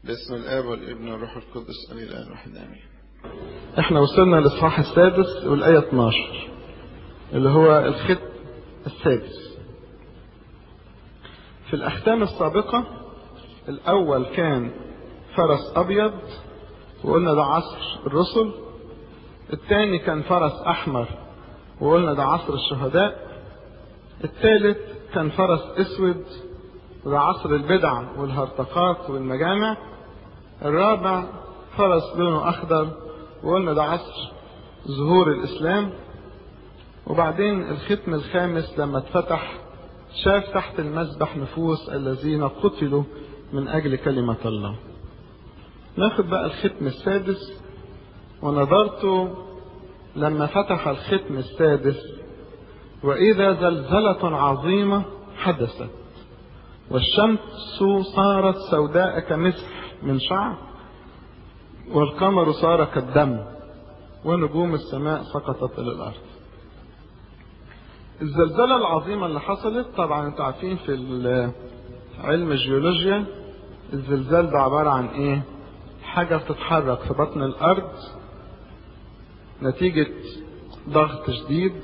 باسم الآب والابن والروح القدس أمين الآن واحد آمين احنا وصلنا للإصحاح السادس والآية 12 اللي هو الخط السادس في الأختام السابقة الأول كان فرس أبيض وقلنا ده عصر الرسل الثاني كان فرس أحمر وقلنا ده عصر الشهداء الثالث كان فرس أسود وده عصر البدع والهرطقات والمجامع الرابع فرس لونه أخضر وقلنا ده عصر ظهور الإسلام وبعدين الختم الخامس لما اتفتح شاف تحت المسبح نفوس الذين قتلوا من أجل كلمة الله ناخد بقى الختم السادس ونظرت لما فتح الختم السادس وإذا زلزلة عظيمة حدثت والشمس صارت سوداء كمسح من شعر والقمر صار كالدم ونجوم السماء سقطت إلى الأرض الزلزلة العظيمة اللي حصلت طبعا انتوا عارفين في علم الجيولوجيا الزلزال ده عبارة عن ايه حاجة بتتحرك في بطن الأرض نتيجة ضغط شديد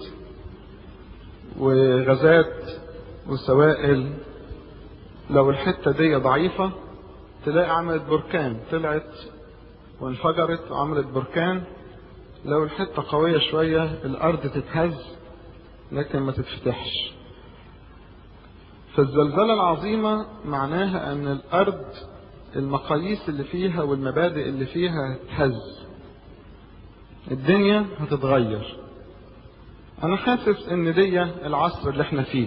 وغازات وسوائل لو الحتة دي ضعيفة تلاقي عملت بركان طلعت وانفجرت وعملت بركان لو الحتة قوية شوية الأرض تتهز لكن ما تتفتحش فالزلزلة العظيمة معناها أن الأرض المقاييس اللي فيها والمبادئ اللي فيها هتهز الدنيا هتتغير أنا حاسس إن دي العصر اللي احنا فيه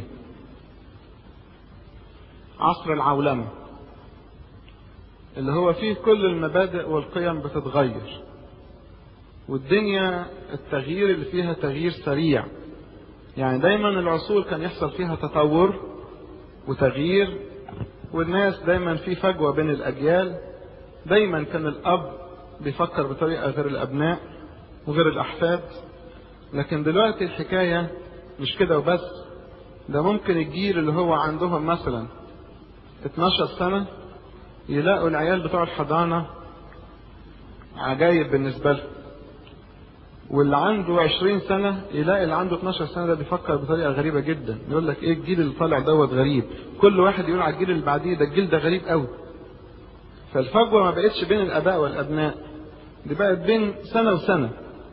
عصر العولمة اللي هو فيه كل المبادئ والقيم بتتغير والدنيا التغيير اللي فيها تغيير سريع يعني دايما العصور كان يحصل فيها تطور وتغيير والناس دايما في فجوة بين الأجيال دايما كان الأب بيفكر بطريقة غير الأبناء وغير الأحفاد لكن دلوقتي الحكاية مش كده وبس ده ممكن الجيل اللي هو عندهم مثلا 12 سنة يلاقوا العيال بتوع الحضانة عجايب بالنسبة لهم واللي عنده 20 سنة يلاقي اللي عنده 12 سنة ده بيفكر بطريقة غريبة جدا يقول لك ايه الجيل اللي طالع دوت غريب كل واحد يقول على الجيل اللي بعديه ده الجيل ده غريب قوي فالفجوة ما بقتش بين الآباء والأبناء دي بقت بين سنة وسنة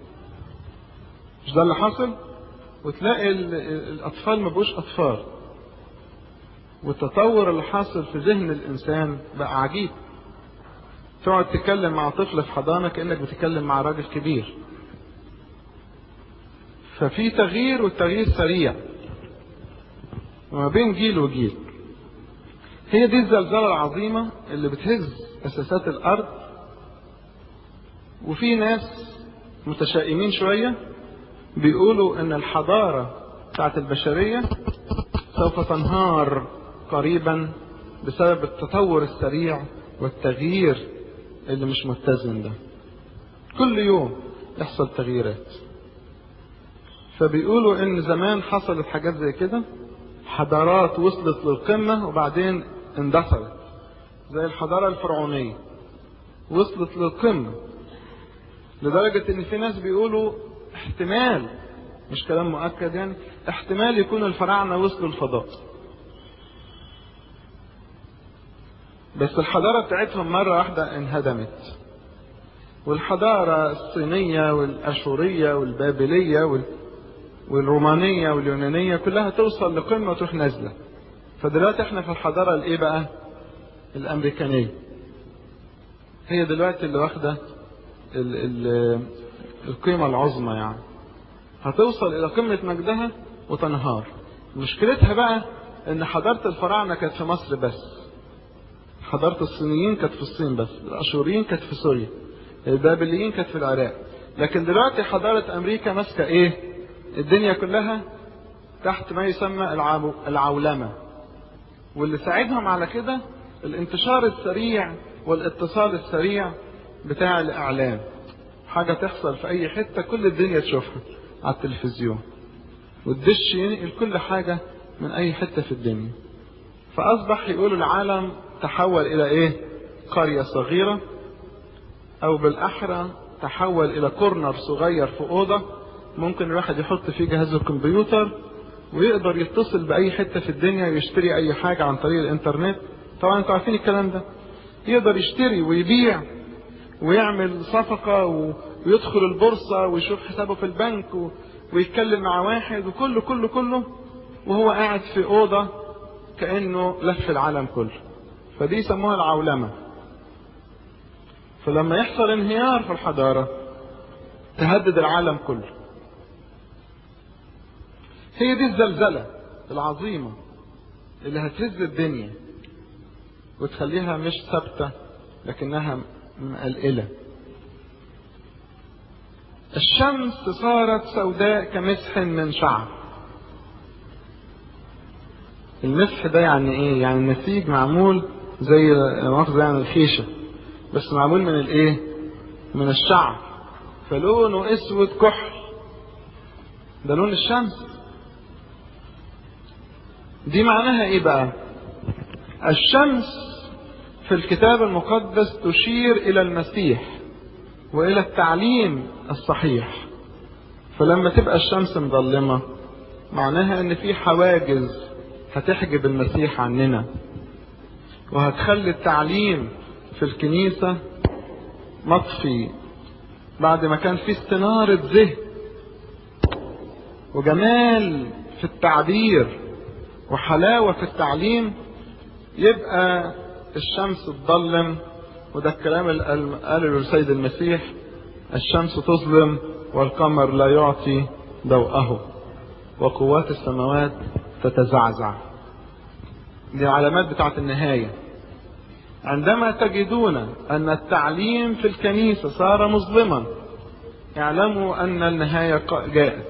مش ده اللي حصل وتلاقي الأطفال ما بقوش أطفال والتطور اللي حاصل في ذهن الإنسان بقى عجيب تقعد تتكلم مع طفل في حضانة كأنك بتتكلم مع راجل كبير ففي تغيير والتغيير سريع وما بين جيل وجيل هي دي الزلزلة العظيمة اللي بتهز أساسات الأرض وفي ناس متشائمين شوية بيقولوا إن الحضارة بتاعت البشرية سوف تنهار قريبا بسبب التطور السريع والتغيير اللي مش متزن ده كل يوم يحصل تغييرات فبيقولوا ان زمان حصلت حاجات زي كده حضارات وصلت للقمة وبعدين اندثرت زي الحضارة الفرعونية وصلت للقمة لدرجة ان في ناس بيقولوا احتمال مش كلام مؤكد يعني احتمال يكون الفراعنة وصلوا الفضاء بس الحضارة بتاعتهم مرة واحدة انهدمت والحضارة الصينية والأشورية والبابلية وال... والرومانية واليونانية كلها توصل لقمة وتروح نازلة فدلوقتي احنا في الحضارة الايه بقى الامريكانية هي دلوقتي اللي واخدة ال ال القيمة العظمى يعني هتوصل الى قمة مجدها وتنهار مشكلتها بقى ان حضارة الفراعنة كانت في مصر بس حضارة الصينيين كانت في الصين بس الاشوريين كانت في سوريا البابليين كانت في العراق لكن دلوقتي حضارة امريكا ماسكة ايه الدنيا كلها تحت ما يسمى العولمة واللي ساعدهم على كده الانتشار السريع والاتصال السريع بتاع الإعلام حاجة تحصل في أي حتة كل الدنيا تشوفها على التلفزيون والدش ينقل كل حاجة من أي حتة في الدنيا فأصبح يقولوا العالم تحول إلى إيه قرية صغيرة أو بالأحرى تحول إلى كورنر صغير في أوضة ممكن الواحد يحط فيه جهاز الكمبيوتر ويقدر يتصل بأي حتة في الدنيا ويشتري أي حاجة عن طريق الإنترنت طبعا أنتوا عارفين الكلام ده يقدر يشتري ويبيع ويعمل صفقة ويدخل البورصة ويشوف حسابه في البنك ويتكلم مع واحد وكله كله كله وهو قاعد في أوضة كأنه لف العالم كله فدي يسموها العولمة فلما يحصل انهيار في الحضارة تهدد العالم كله هي دي الزلزلة العظيمة اللي هتهز الدنيا وتخليها مش ثابتة لكنها مقلقلة الشمس صارت سوداء كمسح من شعر المسح ده يعني ايه يعني النسيج معمول زي مؤاخذة يعني الخيشة بس معمول من الايه من الشعر فلونه اسود كحل ده لون الشمس دي معناها ايه بقى الشمس في الكتاب المقدس تشير الى المسيح والى التعليم الصحيح فلما تبقى الشمس مظلمه معناها ان في حواجز هتحجب المسيح عننا وهتخلي التعليم في الكنيسه مطفي بعد ما كان في استناره ذهن وجمال في التعبير وحلاوه في التعليم يبقى الشمس تضلم وده الكلام اللي قاله السيد المسيح الشمس تظلم والقمر لا يعطي ضوءه وقوات السماوات تتزعزع دي العلامات بتاعت النهاية عندما تجدون أن التعليم في الكنيسة صار مظلما اعلموا أن النهاية جاءت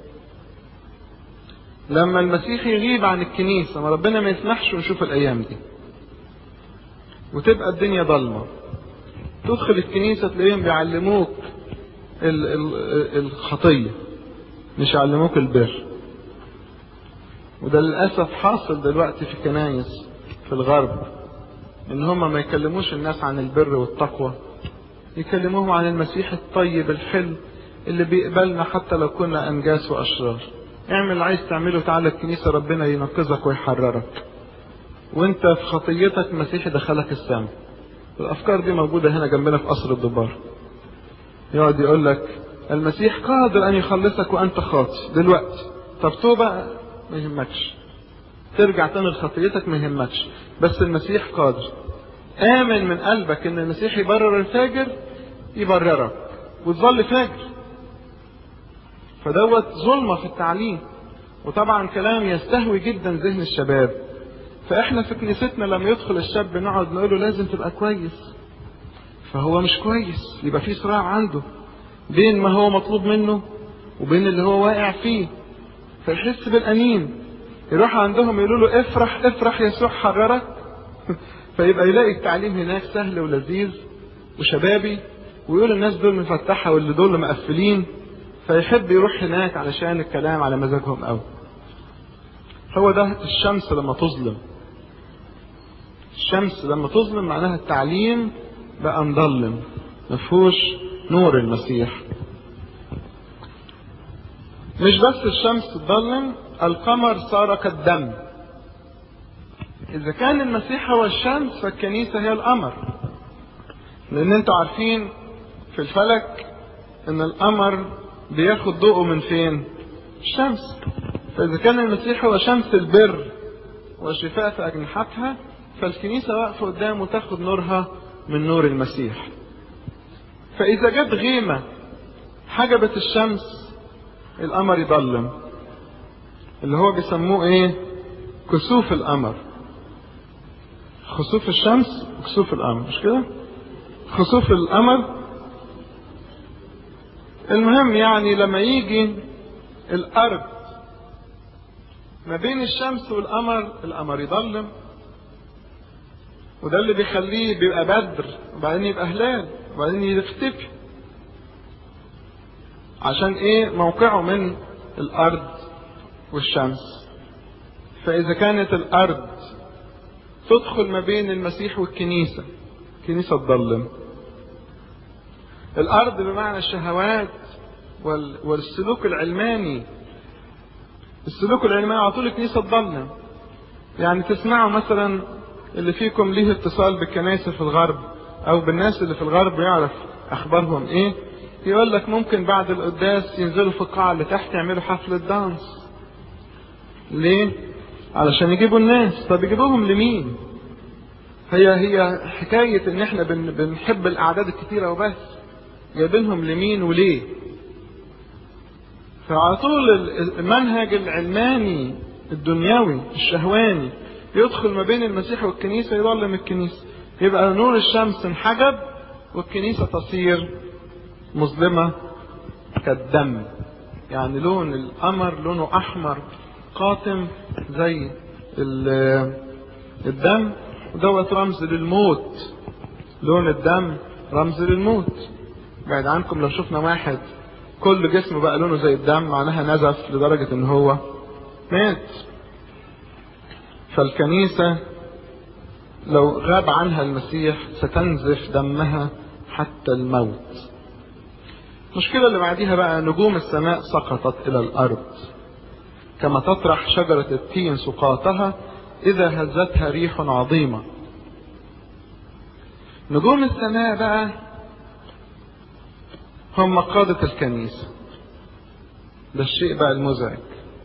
لما المسيح يغيب عن الكنيسة ما ربنا ما يسمحش ونشوف الأيام دي وتبقى الدنيا ضلمة تدخل الكنيسة تلاقيهم بيعلموك ال ال الخطية مش يعلموك البر وده للأسف حاصل دلوقتي في الكنايس في الغرب إن هما ما يكلموش الناس عن البر والتقوى يكلموهم عن المسيح الطيب الحلو اللي بيقبلنا حتى لو كنا أنجاس وأشرار اعمل اللي عايز تعمله تعالى الكنيسة ربنا ينقذك ويحررك وانت في خطيتك المسيح دخلك السماء الافكار دي موجوده هنا جنبنا في قصر الدبار يقعد يقول لك المسيح قادر ان يخلصك وانت خاطي دلوقتي طب توبه ما يهمكش ترجع تاني لخطيتك ما يهمكش بس المسيح قادر امن من قلبك ان المسيح يبرر الفاجر يبررك وتظل فاجر فدوت ظلمه في التعليم وطبعا كلام يستهوي جدا ذهن الشباب فاحنا في كنيستنا لما يدخل الشاب نقعد نقول له لازم تبقى كويس فهو مش كويس يبقى في صراع عنده بين ما هو مطلوب منه وبين اللي هو واقع فيه فيحس بالانين يروح عندهم يقولوا له افرح افرح يسوع حررك فيبقى يلاقي التعليم هناك سهل ولذيذ وشبابي ويقول الناس دول مفتحه واللي دول مقفلين فيحب يروح هناك علشان الكلام على مزاجهم قوي هو ده الشمس لما تظلم الشمس لما تظلم معناها التعليم بقى مظلم مفهوش نور المسيح مش بس الشمس تظلم القمر صار كالدم اذا كان المسيح هو الشمس فالكنيسه هي القمر لان انتوا عارفين في الفلك ان القمر بياخد ضوءه من فين الشمس فاذا كان المسيح هو شمس البر والشفاء في اجنحتها فالكنيسه واقفه قدامه تاخد نورها من نور المسيح فاذا جت غيمه حجبت الشمس القمر يضلم اللي هو بيسموه ايه كسوف القمر خسوف الشمس وكسوف القمر مش كده خسوف القمر المهم يعني لما يجي الارض ما بين الشمس والقمر القمر يضلم وده اللي بيخليه بيبقى بدر وبعدين يبقى هلال وبعدين يختفي عشان ايه موقعه من الارض والشمس فاذا كانت الارض تدخل ما بين المسيح والكنيسه كنيسة تضلم الأرض بمعنى الشهوات وال... والسلوك العلماني السلوك العلماني على طول الكنيسة تضلم يعني تسمعوا مثلا اللي فيكم ليه اتصال بالكنائس في الغرب او بالناس اللي في الغرب يعرف اخبارهم ايه يقول لك ممكن بعد القداس ينزلوا في القاعة اللي تحت يعملوا حفلة دانس ليه علشان يجيبوا الناس طب يجيبوهم لمين هي هي حكاية ان احنا بن بنحب الاعداد الكتيرة وبس جايبينهم لمين وليه فعلى طول المنهج العلماني الدنيوي الشهواني يدخل ما بين المسيح والكنيسة يظلم الكنيسة يبقى نور الشمس انحجب والكنيسة تصير مظلمة كالدم يعني لون القمر لونه أحمر قاتم زي الدم ودوت رمز للموت لون الدم رمز للموت بعد عنكم لو شفنا واحد كل جسمه بقى لونه زي الدم معناها نزف لدرجة ان هو مات فالكنيسة لو غاب عنها المسيح ستنزف دمها حتى الموت المشكلة اللي بعديها بقى نجوم السماء سقطت إلى الأرض كما تطرح شجرة التين سقاطها إذا هزتها ريح عظيمة نجوم السماء بقى هم قادة الكنيسة ده الشيء بقى المزعج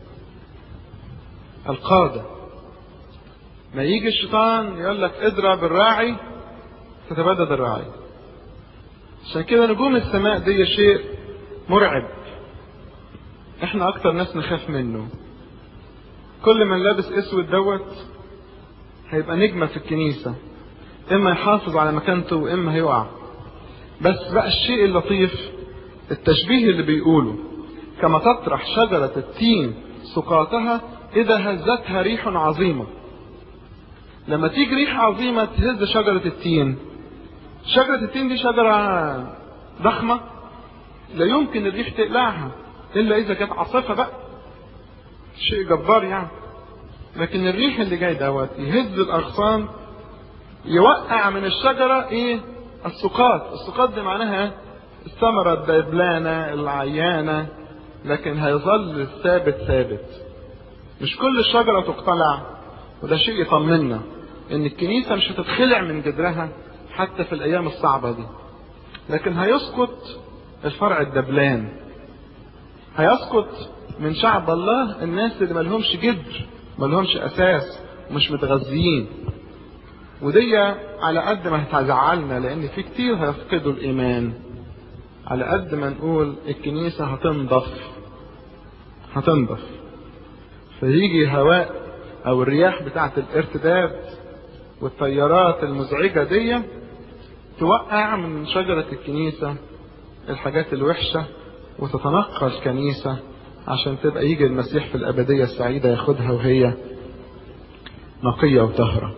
القادة ما يجي الشيطان يقول لك اضرب الراعي تتبدد الراعي عشان كده نجوم السماء دي شيء مرعب احنا اكتر ناس نخاف منه كل من لابس اسود دوت هيبقى نجمة في الكنيسة اما يحافظ على مكانته واما هيقع بس بقى الشيء اللطيف التشبيه اللي بيقوله كما تطرح شجرة التين سقاطها إذا هزتها ريح عظيمة لما تيجي ريح عظيمة تهز شجرة التين شجرة التين دي شجرة ضخمة لا يمكن الريح تقلعها إلا إذا كانت عاصفة بقى شيء جبار يعني لكن الريح اللي جاي دوت يهز الأغصان يوقع من الشجرة إيه السقاط السقاط دي معناها الثمرة الدبلانة العيانة لكن هيظل الثابت ثابت مش كل الشجرة تقتلع وده شيء يطمنا ان الكنيسة مش هتتخلع من جدرها حتى في الايام الصعبة دي لكن هيسقط الفرع الدبلان هيسقط من شعب الله الناس اللي ملهمش جدر ملهمش اساس ومش متغذيين ودي على قد ما هتزعلنا لان في كتير هيفقدوا الايمان على قد ما نقول الكنيسة هتنضف هتنضف فيجي هواء او الرياح بتاعة الارتداد والتيارات المزعجة دي توقع من شجرة الكنيسة الحاجات الوحشة وتتنقى الكنيسة عشان تبقى يجي المسيح في الأبدية السعيدة ياخدها وهي نقية وطهرة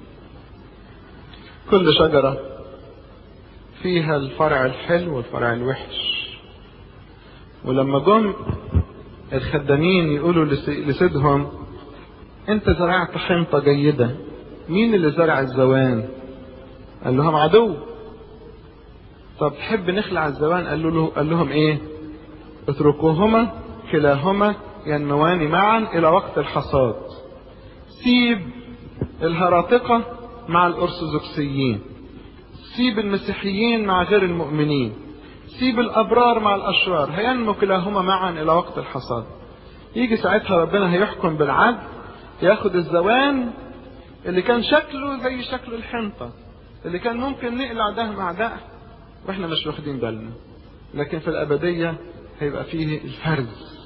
كل شجرة فيها الفرع الحلو والفرع الوحش ولما جم الخدامين يقولوا لسيدهم انت زرعت حنطة جيدة مين اللي زرع الزوان قال لهم عدو طب تحب نخلع الزوان قال, له قال لهم ايه اتركوهما كلاهما ينموان معا الى وقت الحصاد سيب الهراطقة مع الارثوذكسيين سيب المسيحيين مع غير المؤمنين سيب الابرار مع الاشرار هينمو كلاهما معا الى وقت الحصاد يجي ساعتها ربنا هيحكم بالعدل ياخد الزوان اللي كان شكله زي شكل الحنطة اللي كان ممكن نقلع ده مع ده واحنا مش واخدين بالنا لكن في الأبدية هيبقى فيه الفرز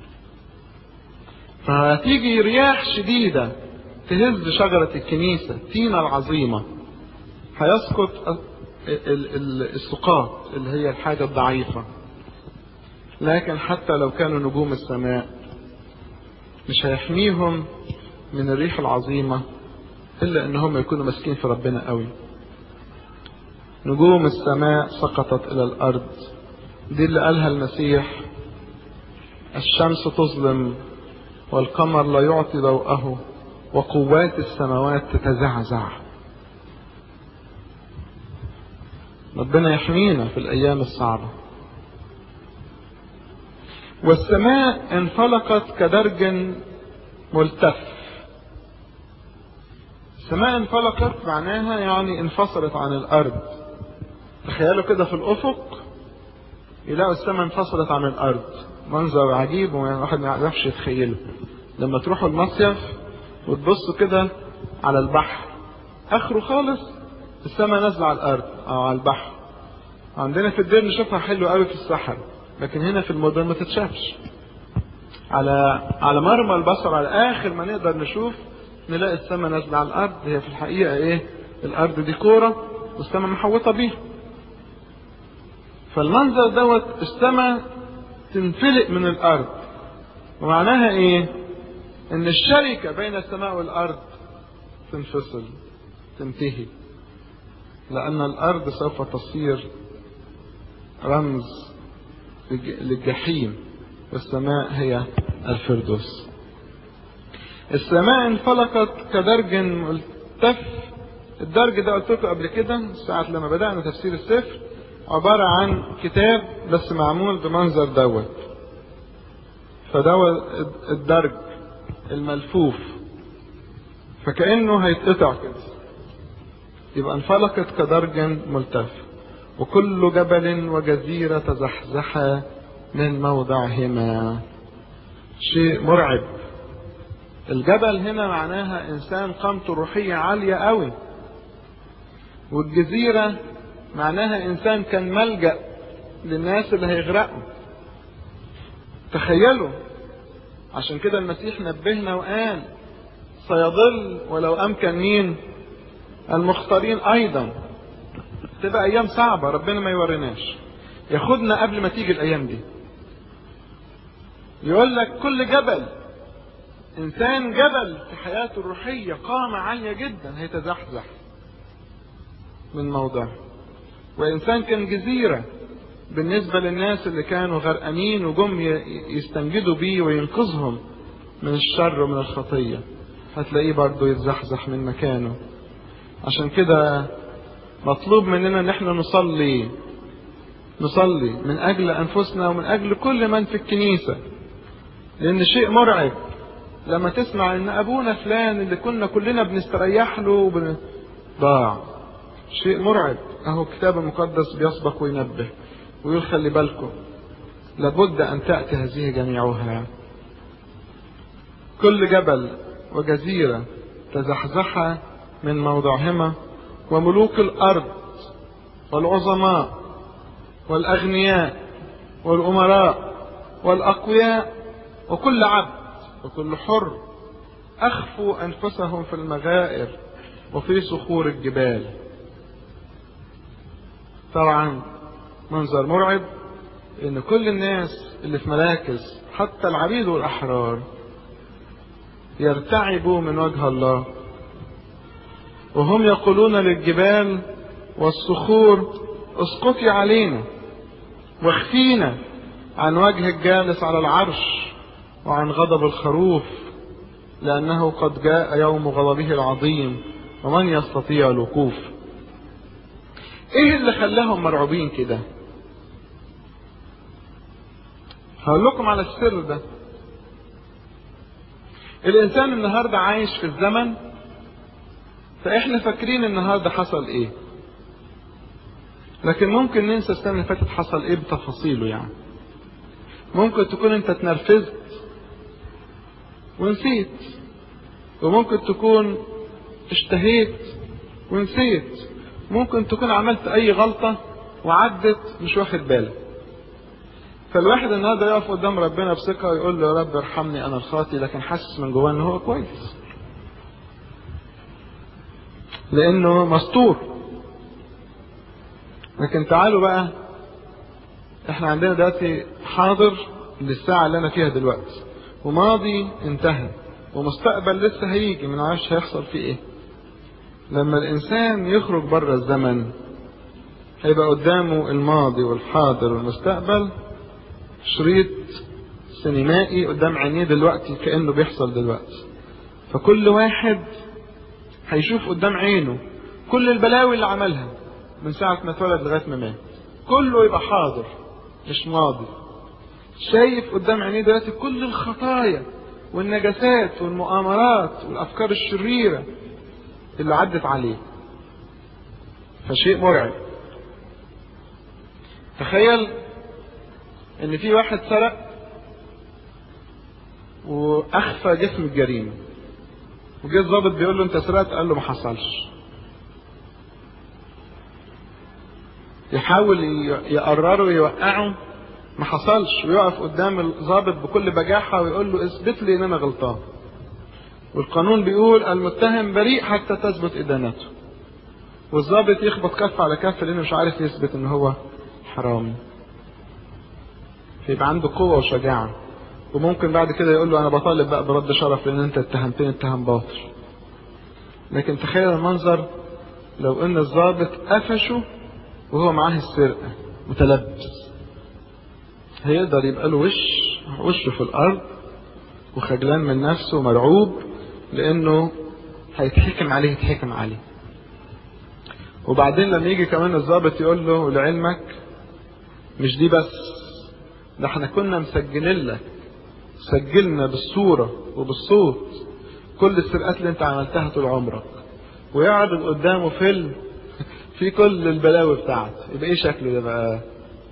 فهتيجي رياح شديدة تهز شجرة الكنيسة تينا العظيمة هيسقط السقاط اللي هي الحاجة الضعيفة لكن حتى لو كانوا نجوم السماء مش هيحميهم من الريح العظيمة إلا إنهم يكونوا ماسكين في ربنا قوي نجوم السماء سقطت إلى الأرض دي اللي قالها المسيح الشمس تظلم والقمر لا يعطي ضوءه وقوات السماوات تتزعزع ربنا يحمينا في الأيام الصعبة والسماء انفلقت كدرج ملتف السماء انفلقت معناها يعني انفصلت عن الأرض تخيلوا كده في الأفق يلاقوا السماء انفصلت عن الأرض منظر عجيب وواحد ما يعرفش يتخيله لما تروحوا المصيف وتبصوا كده على البحر آخره خالص السماء نازلة على الأرض أو على البحر عندنا في الدير نشوفها حلو قوي في الصحراء لكن هنا في المدن ما تتشافش على على مرمى البصر على آخر ما نقدر نشوف نلاقي السماء نازلة على الأرض هي في الحقيقة إيه الأرض دي كورة والسماء محوطة بيها فالمنظر دوت السماء تنفلق من الأرض ومعناها إيه إن الشركة بين السماء والأرض تنفصل تنتهي لأن الأرض سوف تصير رمز للجحيم والسماء هي الفردوس السماء انفلقت كدرج ملتف الدرج ده قلت لكم قبل كده ساعة لما بدأنا تفسير السفر عبارة عن كتاب بس معمول بمنظر دوت فدوت الدرج الملفوف فكأنه هيتقطع كده يبقى انفلقت كدرج ملتف وكل جبل وجزيرة تزحزحا من موضعهما شيء مرعب الجبل هنا معناها انسان قامته روحية عالية قوي والجزيرة معناها انسان كان ملجأ للناس اللي هيغرقوا تخيلوا عشان كده المسيح نبهنا وقال سيضل ولو امكن مين المختارين ايضا تبقى ايام صعبه ربنا ما يوريناش ياخدنا قبل ما تيجي الايام دي يقول لك كل جبل انسان جبل في حياته الروحيه قامه عاليه جدا هيتزحزح من موضعه وانسان كان جزيره بالنسبه للناس اللي كانوا غرقانين وجم يستنجدوا بيه وينقذهم من الشر ومن الخطيه هتلاقيه برضه يتزحزح من مكانه عشان كده مطلوب مننا ان احنا نصلي نصلي من اجل انفسنا ومن اجل كل من في الكنيسه لان شيء مرعب لما تسمع ان ابونا فلان اللي كنا كلنا بنستريح له وبن... ضاع شيء مرعب اهو الكتاب المقدس بيسبق وينبه ويقول خلي بالكم لابد ان تاتي هذه جميعها كل جبل وجزيره تزحزح من موضعهما وملوك الارض والعظماء والاغنياء والامراء والاقوياء وكل عبد وكل حر اخفوا انفسهم في المغائر وفي صخور الجبال طبعا منظر مرعب ان كل الناس اللي في مراكز حتى العبيد والاحرار يرتعبوا من وجه الله وهم يقولون للجبال والصخور اسقطي علينا واخفينا عن وجه الجالس على العرش وعن غضب الخروف لأنه قد جاء يوم غضبه العظيم ومن يستطيع الوقوف ايه اللي خلاهم مرعوبين كده هقول لكم على السر ده الانسان النهارده عايش في الزمن فاحنا فاكرين النهارده حصل ايه لكن ممكن ننسى السنه اللي فاتت حصل ايه بتفاصيله يعني ممكن تكون انت اتنرفزت ونسيت وممكن تكون اشتهيت ونسيت ممكن تكون عملت اي غلطة وعدت مش واخد بالك فالواحد النهارده يقف قدام ربنا بثقة ويقول له يا رب ارحمني انا الخاطي لكن حاسس من جواه ان هو كويس لانه مستور لكن تعالوا بقى احنا عندنا دلوقتي حاضر للساعة اللي انا فيها دلوقتي وماضي انتهى ومستقبل لسه هيجي ما نعرفش هيحصل فيه ايه لما الانسان يخرج بره الزمن هيبقى قدامه الماضي والحاضر والمستقبل شريط سينمائي قدام عينيه دلوقتي كانه بيحصل دلوقتي فكل واحد هيشوف قدام عينه كل البلاوي اللي عملها من ساعة ما اتولد لغاية ما مات كله يبقى حاضر مش ماضي شايف قدام عينيه دلوقتي كل الخطايا والنجاسات والمؤامرات والافكار الشريره اللي عدت عليه فشيء مرعب تخيل ان في واحد سرق واخفى جسم الجريمه وجه الظابط بيقول له انت سرقت قال له ما حصلش يحاول يقرره ويوقعه ما حصلش ويقف قدام الضابط بكل بجاحه ويقول له اثبت لي ان انا غلطان والقانون بيقول المتهم بريء حتى تثبت ادانته والضابط يخبط كف على كف لانه مش عارف يثبت ان هو حرامي فيبقى عنده قوه وشجاعه وممكن بعد كده يقول له انا بطالب بقى برد شرف لان انت اتهمتني اتهام باطل لكن تخيل المنظر لو ان الضابط قفشه وهو معاه السرقه متلبس هيقدر يبقى له وش وشه في الارض وخجلان من نفسه ومرعوب لانه هيتحكم عليه يتحكم عليه وبعدين لما يجي كمان الضابط يقول له لعلمك مش دي بس ده احنا كنا مسجلين لك سجلنا بالصوره وبالصوت كل السرقات اللي انت عملتها طول عمرك ويعرض قدامه فيلم في كل البلاوي بتاعته يبقى ايه شكله ده بقى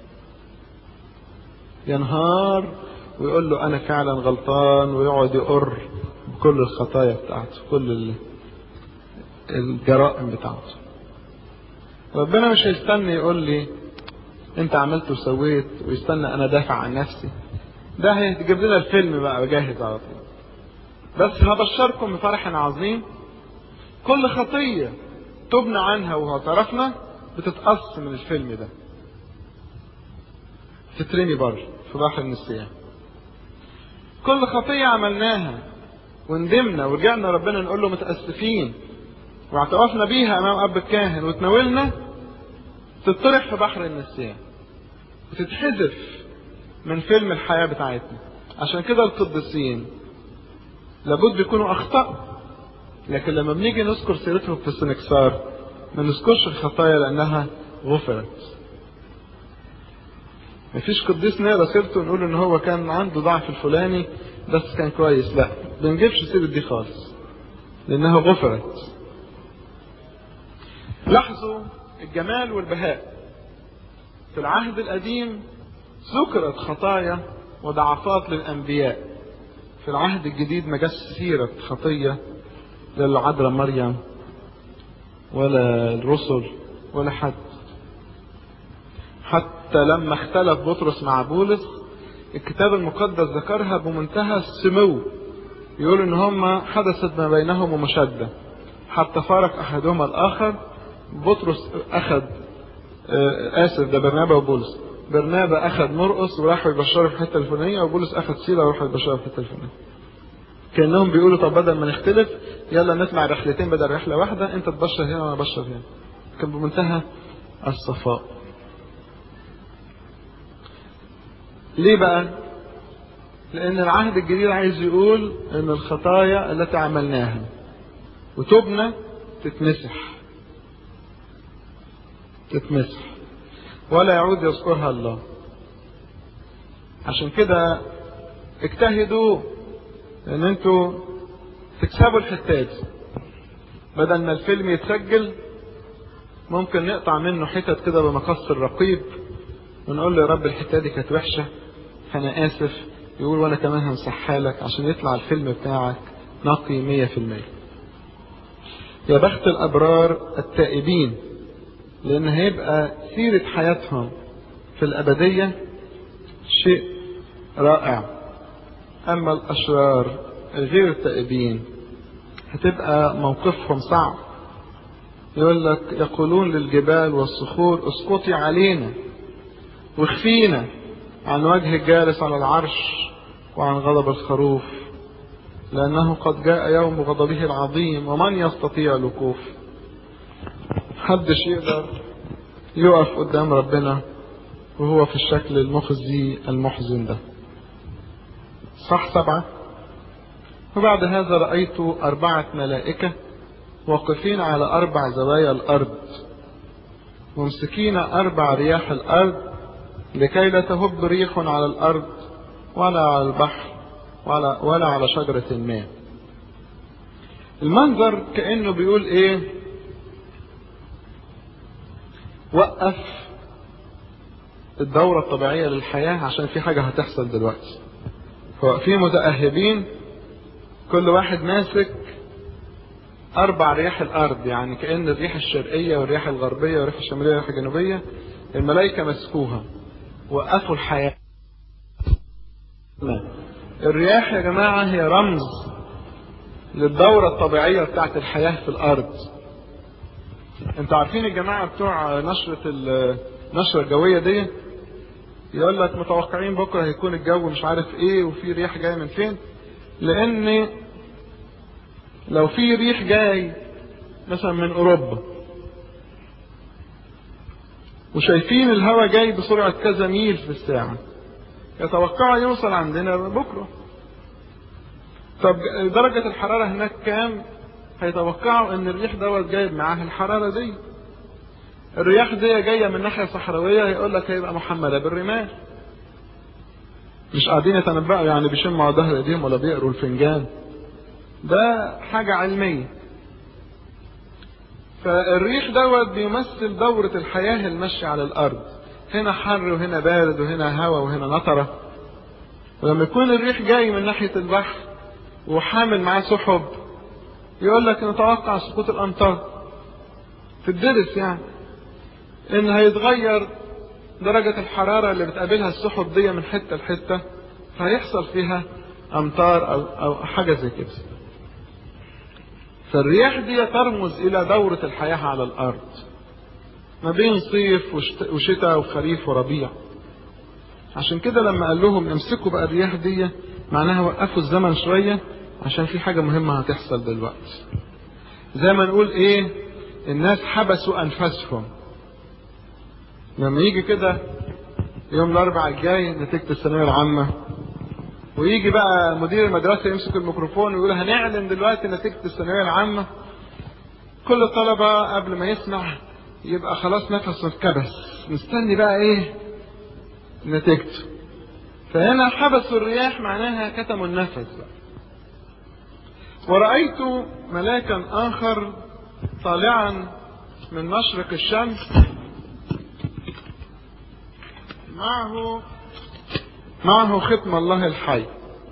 ينهار ويقول له انا فعلا غلطان ويقعد يقر بكل الخطايا بتاعته كل الجرائم بتاعته ربنا مش هيستنى يقول لي انت عملت وسويت ويستنى انا دافع عن نفسي ده هيجيب لنا الفيلم بقى جاهز على طول بس هبشركم بفرح عظيم كل خطيه تبنى عنها واعترفنا بتتقص من الفيلم ده تترمي بره في بحر النسيان كل خطية عملناها وندمنا ورجعنا ربنا نقول له متأسفين واعترفنا بيها أمام أب الكاهن وتناولنا تطرح في بحر النسيان وتتحذف من فيلم الحياة بتاعتنا عشان كده القديسين لابد يكونوا أخطأ لكن لما بنيجي نذكر سيرتهم في السنكسار ما نذكرش الخطايا لأنها غفرت مفيش قديس نقرا سيرته ونقول ان هو كان عنده ضعف الفلاني بس كان كويس لا بنجيبش سيرة دي خالص لانها غفرت لاحظوا الجمال والبهاء في العهد القديم ذكرت خطايا وضعفات للانبياء في العهد الجديد ما جاش سيرة خطية للعذراء مريم ولا الرسل ولا حد حتى لما اختلف بطرس مع بولس الكتاب المقدس ذكرها بمنتهى السمو يقول ان هما حدثت ما بينهم مشادة حتى فارق احدهما الاخر بطرس اخذ اسف ده برنابا وبولس برنابا اخذ مرقس وراحوا يبشروا في الحته الفلانيه وبولس اخذ سيلا وراحوا يبشروا في الحته الفلانيه كانهم بيقولوا طب بدل ما نختلف يلا نطلع رحلتين بدل رحله واحده انت تبشر هنا وانا ابشر هنا كان بمنتهى الصفاء ليه بقى لان العهد الجديد عايز يقول ان الخطايا التي عملناها وتبنى تتمسح تتمسح ولا يعود يذكرها الله عشان كده اجتهدوا ان انتوا تكسبوا الحتات بدل ما الفيلم يتسجل ممكن نقطع منه حتت كده بمقص الرقيب ونقول له يا رب الحته دي كانت وحشه فانا اسف يقول وانا كمان همسحها لك عشان يطلع الفيلم بتاعك نقي مية في المية يا بخت الابرار التائبين لان هيبقى سيرة حياتهم في الابدية شيء رائع اما الاشرار غير التائبين هتبقى موقفهم صعب يقول لك يقولون للجبال والصخور اسقطي علينا واخفينا عن وجه الجالس على العرش وعن غضب الخروف لأنه قد جاء يوم غضبه العظيم ومن يستطيع الوقوف محدش يقدر يقف قدام ربنا وهو في الشكل المخزي المحزن ده صح سبعة وبعد هذا رأيت أربعة ملائكة واقفين على أربع زوايا الأرض ممسكين أربع رياح الأرض لكي لا تهب ريح على الأرض ولا على البحر ولا, ولا على شجرة الماء المنظر كأنه بيقول إيه وقف الدورة الطبيعية للحياة عشان في حاجة هتحصل دلوقتي فواقفين متأهبين كل واحد ماسك أربع رياح الأرض يعني كأن الريح الشرقية والرياح الغربية والريح الشمالية والريح الجنوبية الملائكة مسكوها وقفوا الحياة الرياح يا جماعة هي رمز للدورة الطبيعية بتاعت الحياة في الأرض انتوا عارفين الجماعة بتوع نشرة النشرة الجوية دي يقول لك متوقعين بكرة هيكون الجو مش عارف ايه وفي ريح جاية من فين لان لو في ريح جاي مثلا من اوروبا وشايفين الهواء جاي بسرعة كذا ميل في الساعة يتوقعوا يوصل عندنا بكرة طب درجة الحرارة هناك كام هيتوقعوا ان الريح دوت جايب معاه الحرارة دي الرياح دي جاية من ناحية صحراوية يقول لك هيبقى محملة بالرمال مش قاعدين يتنبأوا يعني بيشموا على ظهر ايديهم ولا بيقروا الفنجان ده حاجة علمية فالريح دوت بيمثل دورة الحياة الماشية على الأرض هنا حر وهنا بارد وهنا هواء وهنا نطرة ولما يكون الريح جاي من ناحية البحر وحامل معاه سحب يقول لك نتوقع سقوط الأمطار في الدرس يعني إن هيتغير درجة الحرارة اللي بتقابلها السحب دي من حتة لحتة فهيحصل فيها أمطار أو, أو حاجة زي كده فالرياح دي ترمز إلى دورة الحياة على الأرض ما بين صيف وشتاء وخريف وربيع عشان كده لما قال لهم امسكوا بقى الرياح دي معناها وقفوا الزمن شوية عشان في حاجة مهمة هتحصل دلوقتي زي ما نقول ايه الناس حبسوا انفسهم لما يجي كده يوم الاربعاء الجاي نتيجة الثانوية العامة ويجي بقى مدير المدرسة يمسك الميكروفون ويقول هنعلن دلوقتي نتيجة الثانوية العامة كل الطلبة قبل ما يسمع يبقى خلاص نفسه اتكبس مستني بقى ايه نتيجته فهنا حبسوا الرياح معناها كتموا النفس بقى ورأيت ملاكا آخر طالعا من مشرق الشمس معه معه ختم الله الحي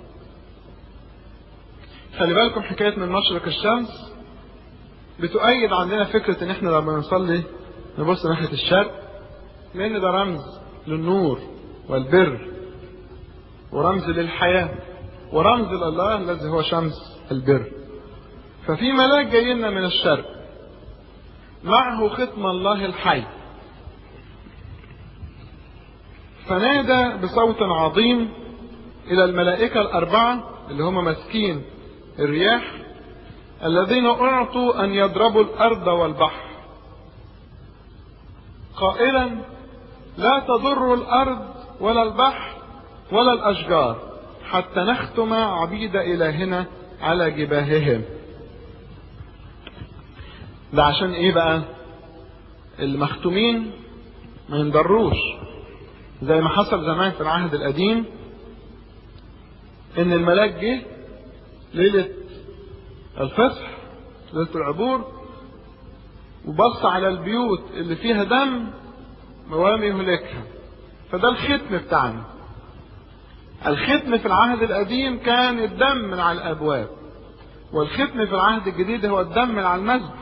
خلي بالكم حكاية من مشرق الشمس بتؤيد عندنا فكرة ان احنا لما نصلي نبص ناحية الشرق لان ده رمز للنور والبر ورمز للحياة ورمز لله الذي هو شمس البر ففي ملاك جاي لنا من الشرق معه ختم الله الحي فنادى بصوت عظيم إلى الملائكة الأربعة اللي هم ماسكين الرياح الذين أعطوا أن يضربوا الأرض والبحر قائلا لا تضر الأرض ولا البحر ولا الأشجار حتى نختم عبيد إلهنا على جباههم ده عشان ايه بقى المختومين ما ينضروش زي ما حصل زمان في العهد القديم ان الملاك جه ليلة الفصح ليلة العبور وبص على البيوت اللي فيها دم ولم يهلكها فده الختم بتاعنا الختم في العهد القديم كان الدم من على الابواب والختم في العهد الجديد هو الدم من على المذبح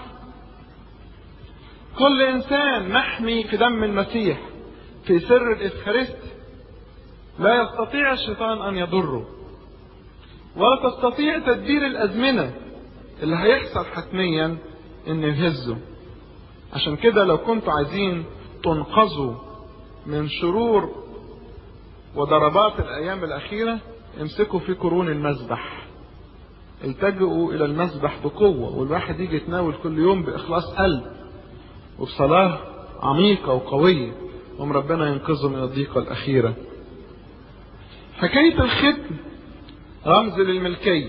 كل انسان محمي في دم المسيح في سر الإفخارست لا يستطيع الشيطان أن يضره ولا تستطيع تدبير الأزمنة اللي هيحصل حتميا أن يهزه عشان كده لو كنتوا عايزين تنقذوا من شرور وضربات الأيام الأخيرة امسكوا في قرون المذبح التجئوا إلى المذبح بقوة والواحد يجي يتناول كل يوم بإخلاص قلب وبصلاة عميقة وقوية قوم ربنا ينقذه من الضيقة الأخيرة حكاية الختم رمز للملكية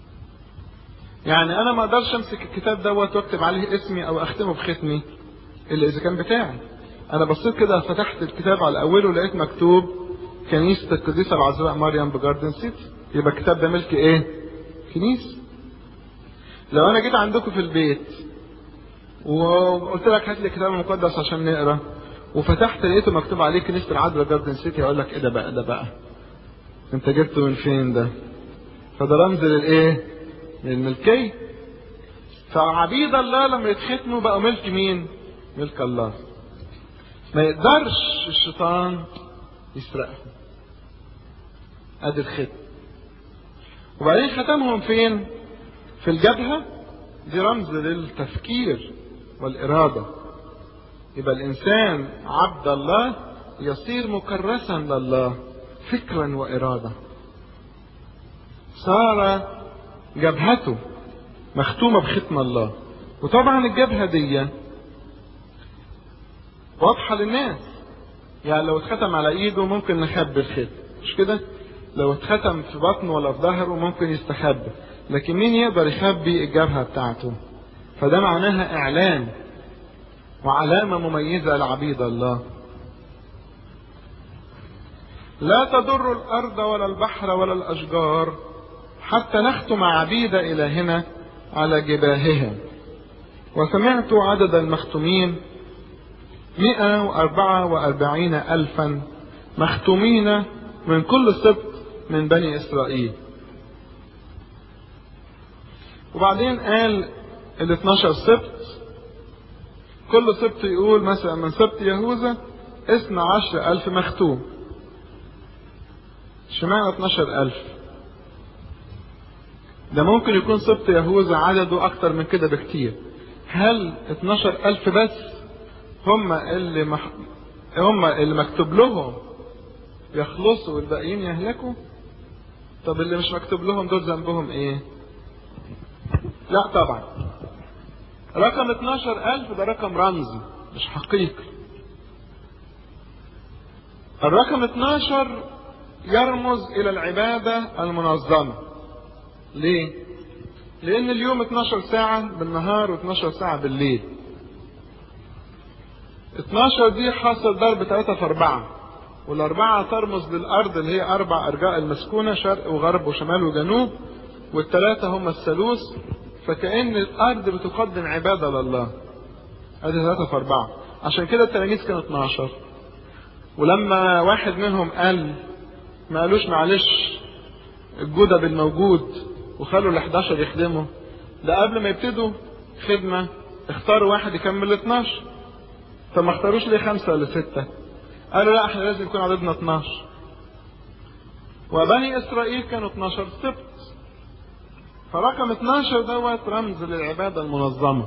يعني أنا ما أقدرش أمسك الكتاب دوت وأكتب عليه اسمي أو أختمه بختمي الا اذا كان بتاعي انا بصيت كده فتحت الكتاب على اوله لقيت مكتوب كنيسة القديسة العذراء مريم بجاردن سيتي يبقى الكتاب ده ملك ايه كنيسة لو انا جيت عندكم في البيت وقلت لك هات لي الكتاب المقدس عشان نقرا وفتحت لقيته مكتوب عليه كنيسة العذراء جاردن سيتي اقول لك ايه ده بقى ده بقى انت جبته من فين ده فده رمز للايه للملكية فعبيد الله لما يتختموا بقوا ملك مين ملك الله ما يقدرش الشيطان يسرقهم ادي الختم وبعدين ختمهم فين في الجبهة دي رمز للتفكير والإرادة يبقى الإنسان عبد الله يصير مكرسا لله فكرا وإرادة صار جبهته مختومة بختم الله وطبعا الجبهة دي واضحة للناس يعني لو اتختم على ايده ممكن نخبي الختم مش كده لو اتختم في بطنه ولا في ظهره ممكن يستخبى لكن مين يقدر يخبي الجبهة بتاعته فده معناها اعلان وعلامة مميزة لعبيد الله لا تضر الارض ولا البحر ولا الاشجار حتى نختم عبيد الهنا على جباههم وسمعت عدد المختومين مئة وأربعة وأربعين ألفا مختومين من كل سبط من بني إسرائيل وبعدين قال ال 12 سبط كل سبط يقول مثلا من سبط يهوذا اثنى عشر ألف مختوم اشمعنى 12 ألف ده ممكن يكون سبط يهوذا عدده أكتر من كده بكتير هل 12 ألف بس هم اللي مح... هم اللي مكتوب لهم يخلصوا والباقيين يهلكوا طب اللي مش مكتوب لهم دول ذنبهم ايه لا طبعا رقم 12000 ده رقم رمزي مش حقيقي الرقم 12 يرمز الى العبادة المنظمة ليه لان اليوم 12 ساعة بالنهار و12 ساعة بالليل 12 دي حاصل ضرب 3 في 4 والأربعة ترمز للأرض اللي هي أربع أرجاء المسكونة شرق وغرب وشمال وجنوب والثلاثة هم الثالوث فكأن الأرض بتقدم عبادة لله أدي 3 في 4 عشان كده التلاميذ كانوا 12 ولما واحد منهم قال ما قالوش معلش الجودة بالموجود وخلوا ال 11 يخدموا ده قبل ما يبتدوا خدمة اختاروا واحد يكمل 12 طب ما اختاروش ليه خمسة ولا ستة قالوا لا احنا لازم يكون عددنا 12 وبني اسرائيل كانوا 12 سبت فرقم 12 دوت رمز للعبادة المنظمة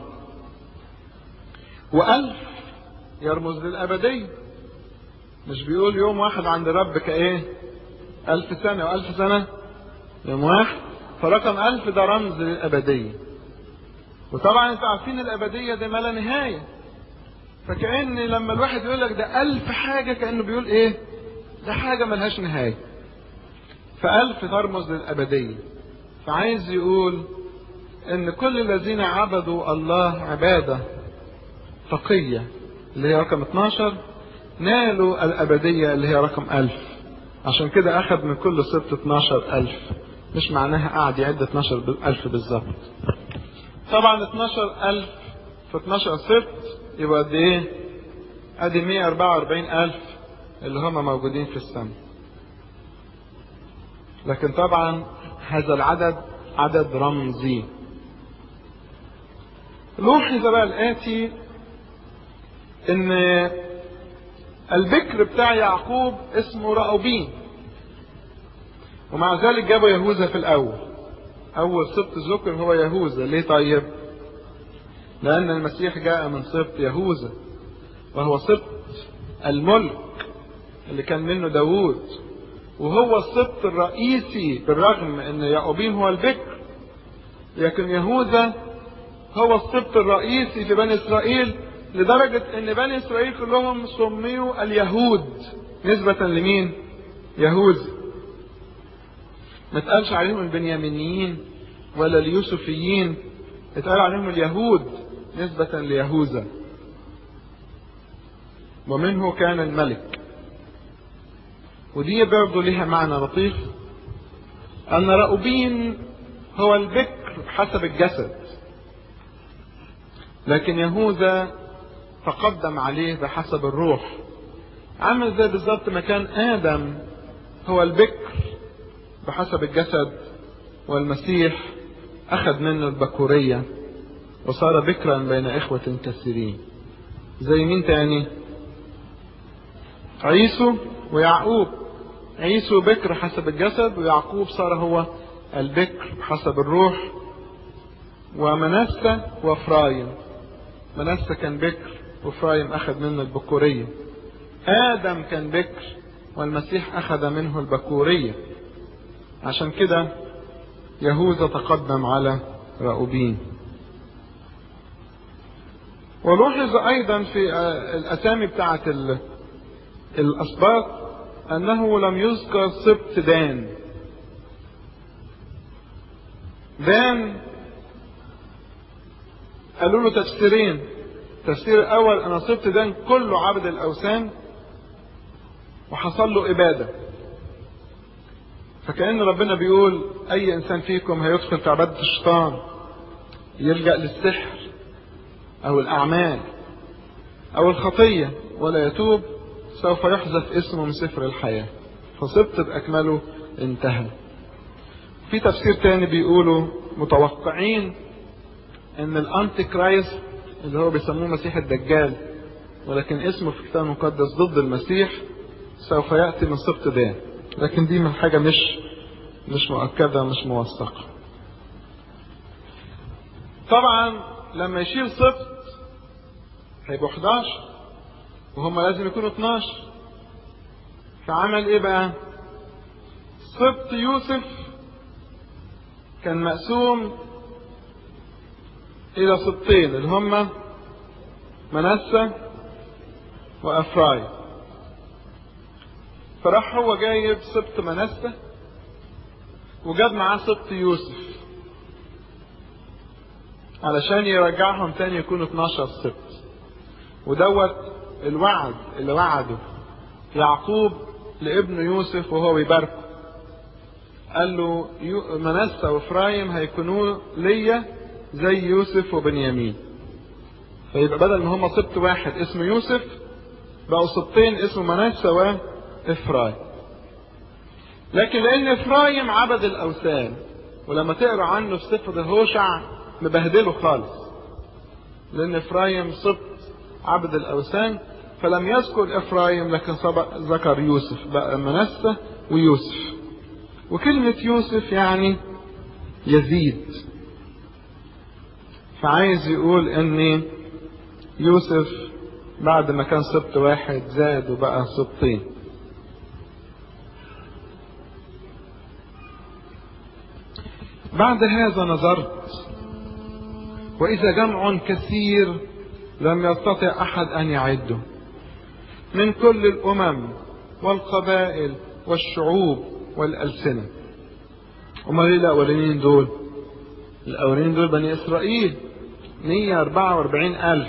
وألف يرمز للأبدية مش بيقول يوم واحد عند ربك ايه ألف سنة وألف سنة يوم واحد فرقم ألف ده رمز للأبدية وطبعا انتوا عارفين الأبدية دي ما لا نهاية فكأن لما الواحد يقول لك ده ألف حاجة كأنه بيقول إيه؟ ده حاجة ملهاش نهاية. فألف ترمز للأبدية. فعايز يقول إن كل الذين عبدوا الله عبادة تقية اللي هي رقم 12 نالوا الأبدية اللي هي رقم ألف. عشان كده أخذ من كل سبط 12 ألف. مش معناها قاعد يعد 12 ألف بالظبط. طبعا 12 ألف في 12 سبط يبقى قد ايه؟ ادي 144 الف اللي هم موجودين في السماء. لكن طبعا هذا العدد عدد رمزي. لوحظ بقى الآتي إن البكر بتاع يعقوب اسمه رأوبين ومع ذلك جابوا يهوذا في الأول أول سبط ذكر هو يهوذا ليه طيب؟ لأن المسيح جاء من سبط يهوذا وهو سبط الملك اللي كان منه داوود وهو السبط الرئيسي بالرغم ان يعقوبين هو البكر لكن يهوذا هو السبط الرئيسي في بني اسرائيل لدرجة ان بني اسرائيل كلهم سميوا اليهود نسبة لمين؟ يهوذا ما اتقالش عليهم البنيامينيين ولا اليوسفيين اتقال عليهم اليهود نسبة ليهوذا ومنه كان الملك ودي برضه ليها معنى لطيف أن رأوبين هو البكر حسب الجسد لكن يهوذا تقدم عليه بحسب الروح عامل زي بالظبط ما كان آدم هو البكر بحسب الجسد والمسيح أخذ منه البكورية وصار بكرا بين إخوة كثيرين زي مين تاني عيسو ويعقوب عيسو بكر حسب الجسد ويعقوب صار هو البكر حسب الروح ومنسى وفرايم منسى كان بكر وفرايم أخذ منه البكورية آدم كان بكر والمسيح أخذ منه البكورية عشان كده يهوذا تقدم على رأوبين ولوحظ أيضا في الأسامي بتاعة الأسباط أنه لم يذكر سبط دان دان قالوا له تفسيرين التفسير الأول أن سبط دان كله عبد الأوثان وحصل له إبادة فكأن ربنا بيقول أي إنسان فيكم هيدخل في عبادة الشيطان يلجأ للسحر أو الأعمال أو الخطية ولا يتوب سوف يحذف اسمه من سفر الحياة فصبت بأكمله انتهى في تفسير تاني بيقولوا متوقعين ان الانتي كرايست اللي هو بيسموه مسيح الدجال ولكن اسمه في الكتاب المقدس ضد المسيح سوف يأتي من سبط دان لكن دي من حاجة مش مش مؤكدة مش موثقة طبعا لما يشيل سبط هيبقوا 11 وهم لازم يكونوا 12 فعمل ايه بقى سبط يوسف كان مقسوم الى سبطين اللي هم منسى وافرايم فراح هو جايب سبط منسى وجاب معاه سبط يوسف علشان يرجعهم تاني يكونوا 12 سبط ودوت الوعد اللي وعده يعقوب لابنه يوسف وهو بيباركه قال له منسى وافرايم هيكونوا ليا زي يوسف وبنيامين فيبقى بدل ما هم سبط واحد اسمه يوسف بقوا سبطين اسمه منسى وافرايم لكن لان افرايم عبد الاوثان ولما تقرا عنه في سفر هوشع مبهدله خالص لان افرايم سبط عبد الاوثان فلم يذكر افرايم لكن سبق ذكر يوسف بقى منسى ويوسف وكلمة يوسف يعني يزيد فعايز يقول ان يوسف بعد ما كان سبط واحد زاد وبقى سبطين بعد هذا نظرت واذا جمع كثير لم يستطع احد ان يعده من كل الامم والقبائل والشعوب والالسنه امال ايه الاولانيين دول الاولانيين دول بني اسرائيل 144 الف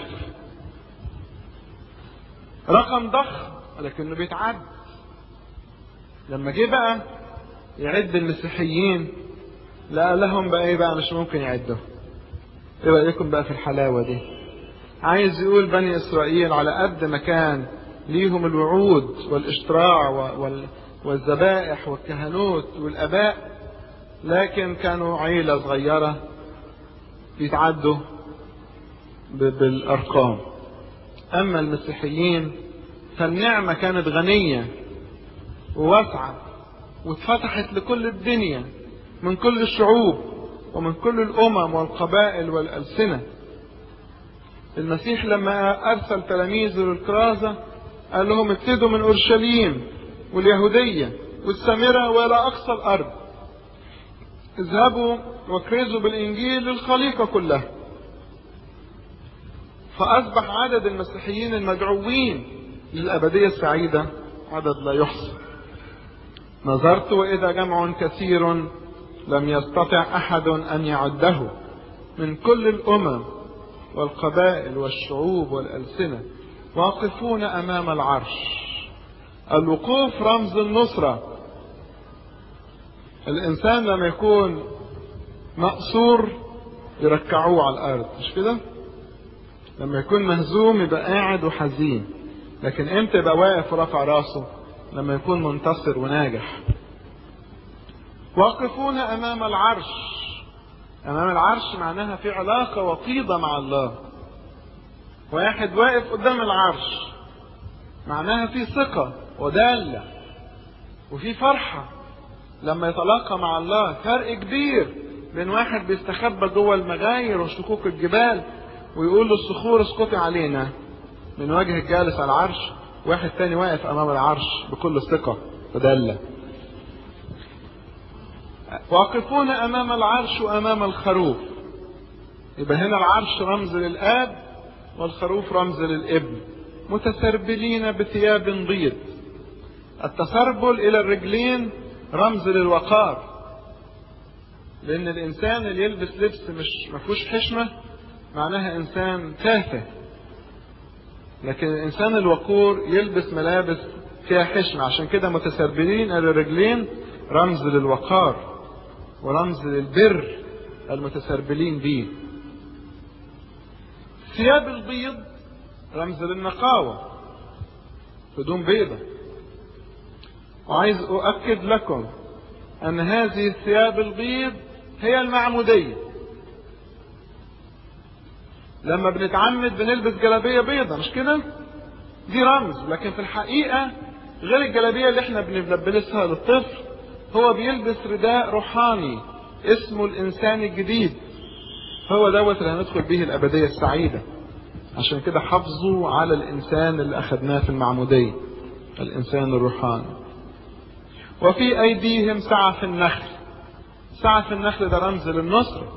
رقم ضخم لكنه بيتعد لما جه بقى يعد المسيحيين لا لهم بقى ايه بقى مش ممكن يعدهم ايه رايكم بقى في الحلاوه دي عايز يقول بني اسرائيل على قد ما كان ليهم الوعود والاشتراع والذبائح والكهنوت والاباء لكن كانوا عيله صغيره يتعدوا بالارقام اما المسيحيين فالنعمه كانت غنيه وواسعه واتفتحت لكل الدنيا من كل الشعوب ومن كل الامم والقبائل والالسنه المسيح لما ارسل تلاميذه للكرازه قال لهم ابتدوا من اورشليم واليهوديه والسامره والى اقصى الارض اذهبوا واكرزوا بالانجيل للخليقه كلها فاصبح عدد المسيحيين المدعوين للابديه السعيده عدد لا يحصى نظرت واذا جمع كثير لم يستطع احد ان يعده من كل الامم والقبائل والشعوب والالسنه واقفون امام العرش الوقوف رمز النصرة الانسان لما يكون مقصور يركعوه على الارض مش كده لما يكون مهزوم يبقى قاعد وحزين لكن امتى يبقى واقف ورافع راسه لما يكون منتصر وناجح واقفون امام العرش امام العرش معناها في علاقه وطيده مع الله واحد واقف قدام العرش معناها في ثقه وداله وفي فرحه لما يتلاقى مع الله فرق كبير بين واحد بيستخبى جوه المغاير وشكوك الجبال ويقول للصخور اسقطي علينا من وجه الجالس على العرش واحد تاني واقف امام العرش بكل ثقه وداله واقفون امام العرش وامام الخروف يبقى هنا العرش رمز للاب والخروف رمز للابن متسربلين بثياب بيض التسربل الى الرجلين رمز للوقار لان الانسان اللي يلبس لبس مش مفهوش حشمه معناها انسان تافه لكن الانسان الوقور يلبس ملابس فيها حشمه عشان كده متسربلين الى الرجلين رمز للوقار ورمز للبر المتسربلين به ثياب البيض رمز للنقاوة هدوم بيضة وعايز أؤكد لكم أن هذه الثياب البيض هي المعمودية لما بنتعمد بنلبس جلابية بيضة مش كده؟ دي رمز لكن في الحقيقة غير الجلابية اللي احنا بنلبسها للطفل هو بيلبس رداء روحاني اسمه الإنسان الجديد هو دوت اللي هندخل به الأبدية السعيدة عشان كده حافظوا على الإنسان اللي أخذناه في المعمودية الإنسان الروحاني وفي أيديهم سعف النخل سعف النخل ده رمز للنصرة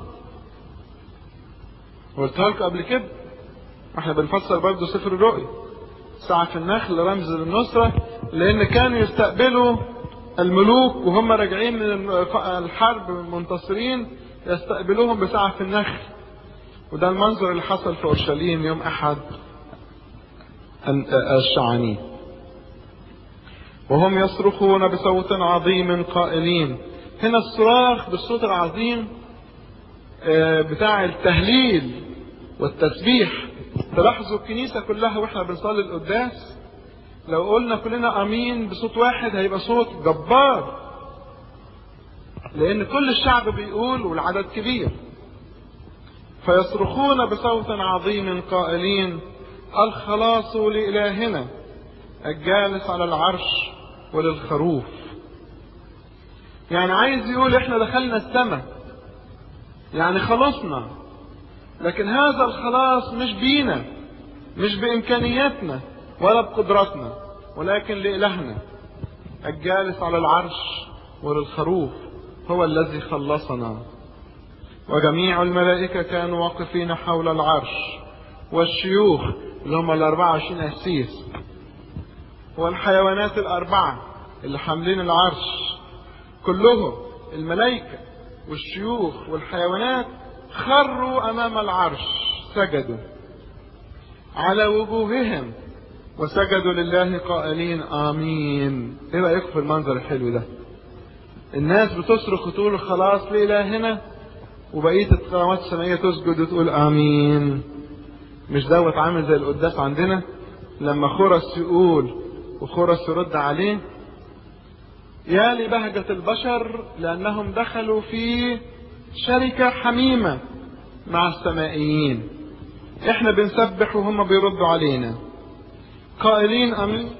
قلتها لكم قبل كده احنا بنفسر برضه سفر الرؤيا سعف النخل رمز للنصرة لأن كانوا يستقبلوا الملوك وهم راجعين من الحرب منتصرين يستقبلوهم بسعف النخل وده المنظر اللي حصل في اورشليم يوم احد الشعانين وهم يصرخون بصوت عظيم قائلين هنا الصراخ بالصوت العظيم بتاع التهليل والتسبيح تلاحظوا الكنيسة كلها واحنا بنصلي القداس لو قلنا كلنا امين بصوت واحد هيبقى صوت جبار لان كل الشعب بيقول والعدد كبير فيصرخون بصوت عظيم قائلين الخلاص لالهنا الجالس على العرش وللخروف يعني عايز يقول احنا دخلنا السماء يعني خلصنا لكن هذا الخلاص مش بينا مش بامكانياتنا ولا بقدرتنا ولكن لإلهنا الجالس على العرش وللخروف هو الذي خلصنا وجميع الملائكة كانوا واقفين حول العرش والشيوخ اللي هم ال 24 أسيس والحيوانات الأربعة اللي حاملين العرش كلهم الملائكة والشيوخ والحيوانات خروا أمام العرش سجدوا على وجوههم وسجدوا لله قائلين آمين إيه رأيكم في المنظر الحلو ده الناس بتصرخ وتقول خلاص لإلهنا وبقية القنوات السمائية تسجد وتقول آمين مش دوت عامل زي القداس عندنا لما خرس يقول وخرس يرد عليه يا لبهجة البشر لأنهم دخلوا في شركة حميمة مع السمائيين احنا بنسبح وهم بيردوا علينا قائلين امين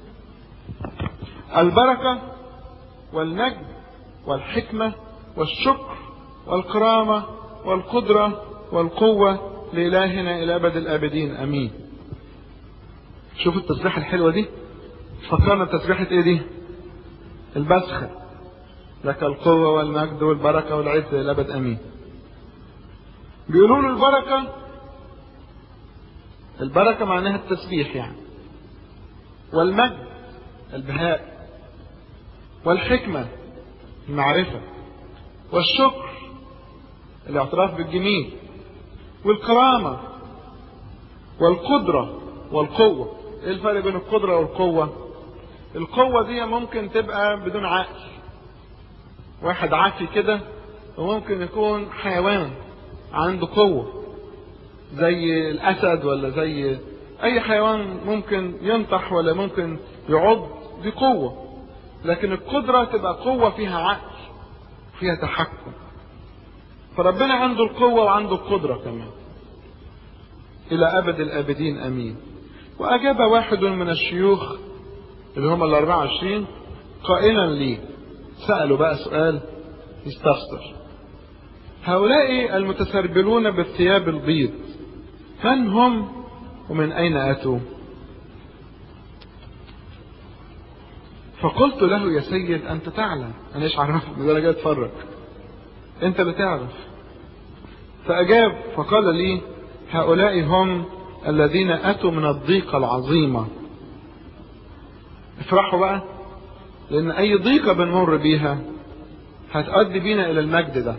البركة والنجم والحكمة والشكر والكرامة والقدرة والقوة لإلهنا إلى أبد الآبدين أمين شوفوا التسبيحة الحلوة دي فكرنا بتسبيحة إيه دي البسخة لك القوة والمجد والبركة والعز إلى أبد أمين بيقولوا له البركة البركة معناها التسبيح يعني والمجد البهاء والحكمة المعرفة والشكر الاعتراف بالجميل والكرامة والقدرة والقوة ايه الفرق بين القدرة والقوة القوة دي ممكن تبقى بدون عقل واحد عافي كده وممكن يكون حيوان عنده قوة زي الأسد ولا زي أي حيوان ممكن ينطح ولا ممكن يعض دي قوة لكن القدرة تبقى قوة فيها عقل فيها تحكم فربنا عنده القوة وعنده القدرة كمان إلى أبد الآبدين أمين وأجاب واحد من الشيوخ اللي هم الأربعة وعشرين قائلا لي سألوا بقى سؤال يستفسر هؤلاء المتسربلون بالثياب البيض من هم ومن أين أتوا فقلت له يا سيد أنت تعلم أنا إيش عرفت ده أنا جاي أتفرج أنت اللي تعرف فأجاب فقال لي هؤلاء هم الذين أتوا من الضيقة العظيمة افرحوا بقى لأن أي ضيقة بنمر بيها هتؤدي بينا إلى المجد ده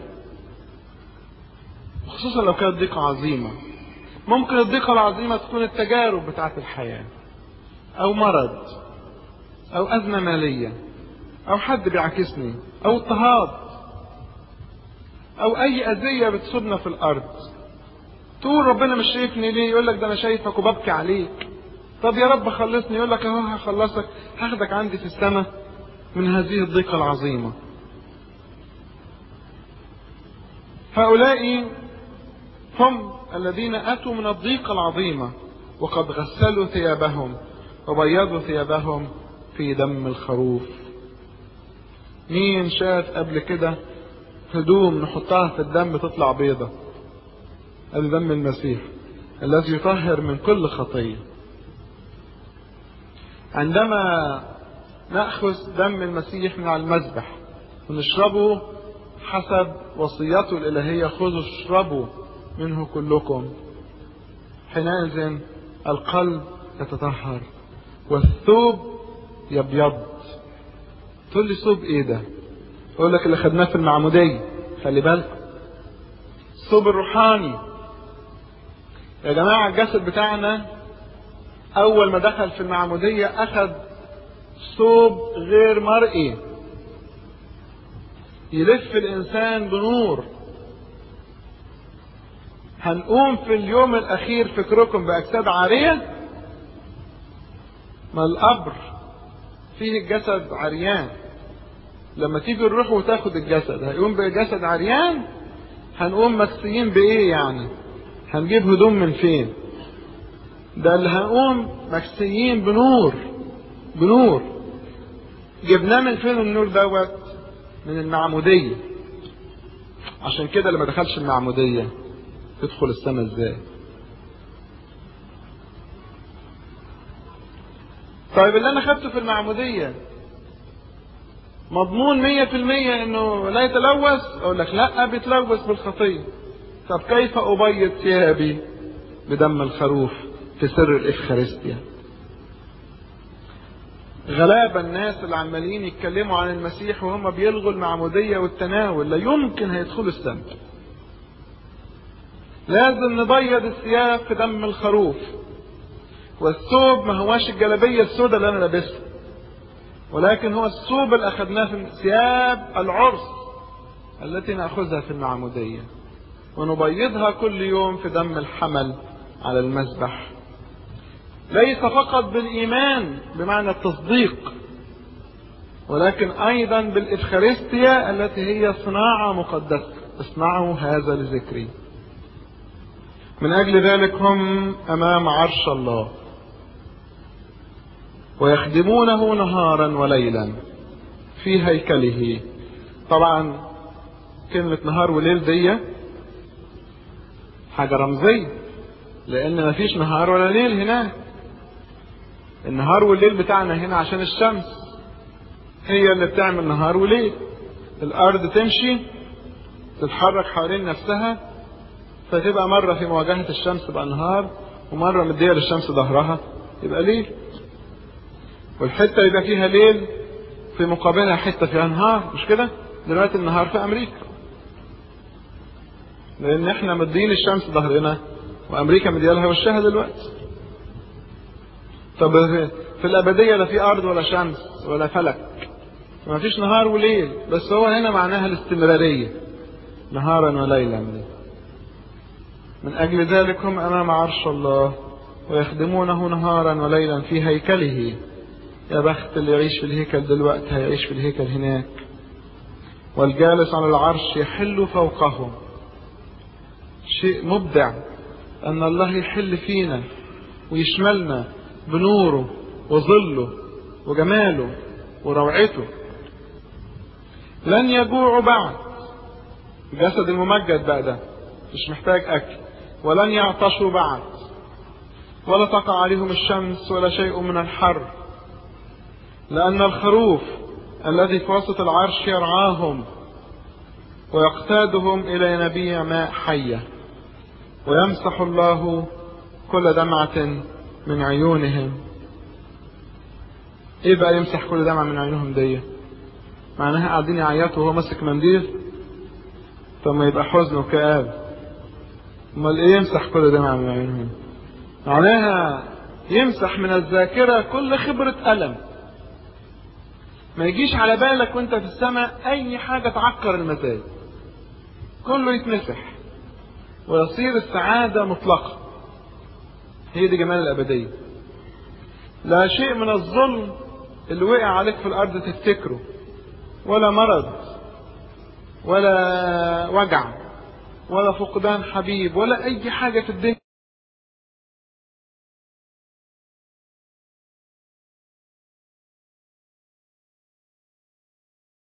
خصوصا لو كانت ضيقة عظيمة ممكن الضيقة العظيمة تكون التجارب بتاعت الحياة أو مرض أو أزمة مالية أو حد بيعاكسني أو اضطهاد أو أي أذية بتصيبنا في الأرض تقول ربنا مش شايفني ليه يقول لك ده أنا شايفك وببكي عليك طب يا رب خلصني يقول لك أهو هخلصك هاخدك عندي في السماء من هذه الضيقة العظيمة هؤلاء هم الذين أتوا من الضيقة العظيمة وقد غسلوا ثيابهم وبيضوا ثيابهم في دم الخروف مين شاف قبل كده هدوم نحطها في الدم تطلع بيضة ادي دم المسيح الذي يطهر من كل خطية عندما نأخذ دم المسيح من على المذبح ونشربه حسب وصيته الإلهية خذوا اشربوا منه كلكم حينئذ القلب يتطهر والثوب يبيض تقول لي ثوب ايه ده اقول لك اللي خدناه في المعمودية خلي بالكم الثوب الروحاني يا جماعة الجسد بتاعنا أول ما دخل في المعمودية أخذ ثوب غير مرئي يلف الإنسان بنور هنقوم في اليوم الأخير فكركم بأجساد عارية ما القبر فيه الجسد عريان لما تيجي الروح وتاخد الجسد هيقوم بجسد عريان هنقوم مكسيين بإيه يعني هنجيب هدوم من فين ده اللي هنقوم مكسيين بنور بنور جبناه من فين النور دوت من المعمودية عشان كده اللي ما دخلش المعمودية تدخل السنة ازاي طيب اللي انا خدته في المعمودية مضمون مية في المية انه لا يتلوث اقول لك لا بيتلوث بالخطية طب كيف ابيض ثيابي بدم الخروف في سر الافخارستيا غلابة الناس اللي عمالين يتكلموا عن المسيح وهم بيلغوا المعمودية والتناول لا يمكن هيدخلوا السماء لازم نبيض الثياب في دم الخروف والثوب ما هواش الجلابية السوداء اللي انا لابسها ولكن هو الثوب اللي اخذناه في ثياب العرس التي ناخذها في المعمودية ونبيضها كل يوم في دم الحمل على المذبح ليس فقط بالايمان بمعنى التصديق ولكن ايضا بالافخارستيا التي هي صناعه مقدسه اصنعوا هذا لذكري من اجل ذلك هم امام عرش الله ويخدمونه نهارا وليلا في هيكله طبعا كلمة نهار وليل دي حاجة رمزية لأن مفيش نهار ولا ليل هناك النهار والليل بتاعنا هنا عشان الشمس هي اللي بتعمل نهار وليل الأرض تمشي تتحرك حوالين نفسها فتبقى مرة في مواجهة الشمس تبقى نهار ومرة مدية للشمس ظهرها يبقى ليل والحتة يبقى فيها ليل في مقابلها حتة فيها نهار مش كده؟ دلوقتي النهار في أمريكا لأن احنا مدين الشمس ظهرنا وأمريكا مديالها وشها دلوقتي طب في الأبدية لا في أرض ولا شمس ولا فلك ما فيش نهار وليل بس هو هنا معناها الاستمرارية نهارا وليلا من أجل ذلك هم أمام عرش الله ويخدمونه نهارا وليلا في هيكله يا بخت اللي يعيش في الهيكل دلوقتي هيعيش في الهيكل هناك والجالس على العرش يحل فوقهم شيء مبدع أن الله يحل فينا ويشملنا بنوره وظله وجماله وروعته لن يجوعوا بعد الجسد الممجد بقى ده مش محتاج أكل ولن يعطشوا بعد ولا تقع عليهم الشمس ولا شيء من الحر لأن الخروف الذي في وسط العرش يرعاهم ويقتادهم إلى ينابيع ماء حية ويمسح الله كل دمعة من عيونهم ايه بقى يمسح كل دمعة من عيونهم دي معناها قاعدين يعيطوا وهو ماسك منديل طب ما يبقى حزن وكآب امال ايه يمسح كل دمعة من عيونهم معناها يمسح من الذاكرة كل خبرة ألم ما يجيش على بالك وانت في السماء اي حاجة تعكر المزاج كله يتمسح ويصير السعادة مطلقة هي دي جمال الأبدية لا شيء من الظلم اللي وقع عليك في الأرض تفتكره ولا مرض ولا وجع ولا فقدان حبيب ولا أي حاجة في الدنيا